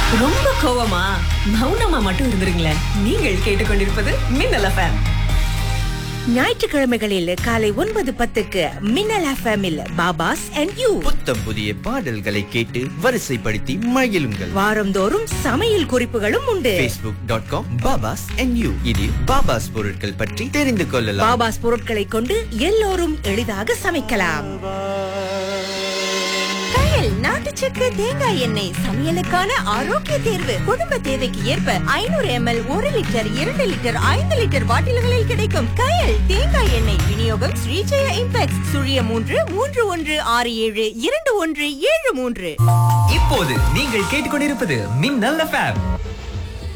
ரொம்ப கோவமா மௌனமா மட்டும் இருந்துருங்களேன் நீங்கள் கேட்டுக்கொண்டிருப்பது மின்னல் எஃப்எம் ஞாயிற்றுக்கிழமைகளில் காலை ஒன்பது பத்துக்கு மின்னல் எஃப்எம்மில் பாபாஸ் அண்ட் யூ புத்தம் புதிய பாடல்களை கேட்டு வரிசைப்படுத்தி மகிழுங்கள் வாரந்தோறும் சமையல் குறிப்புகளும் உண்டு facebook.com டாட் காம் பாபாஸ் yu இதில் பாபாஸ் பொருட்கள் பற்றி தெரிந்து கொள்ளலாம் பாபாஸ் பொருட்களை கொண்டு எல்லோரும் எளிதாக சமைக்கலாம் கயல் நாட்டு சக்கரை தேங்காய் எண்ணெய் சமையலுக்கான ஆரோக்கிய தேர்வு குடும்ப தேவைக்கு ஏற்ப ஐநூறு எம்எல் ஒரு லிட்டர் இரண்டு லிட்டர் ஐந்து லிட்டர் பாட்டில்களில் கிடைக்கும் கயல் தேங்காய் எண்ணெய் விநியோகம் ஸ்ரீஜெய இம்பெக்ஸ் சுழிய மூன்று மூன்று ஒன்று ஆறு ஏழு இரண்டு ஒன்று ஏழு மூன்று இப்போது நீங்கள் கேட்டுக்கொண்டிருப்பது மின்னல் எஃப்எம்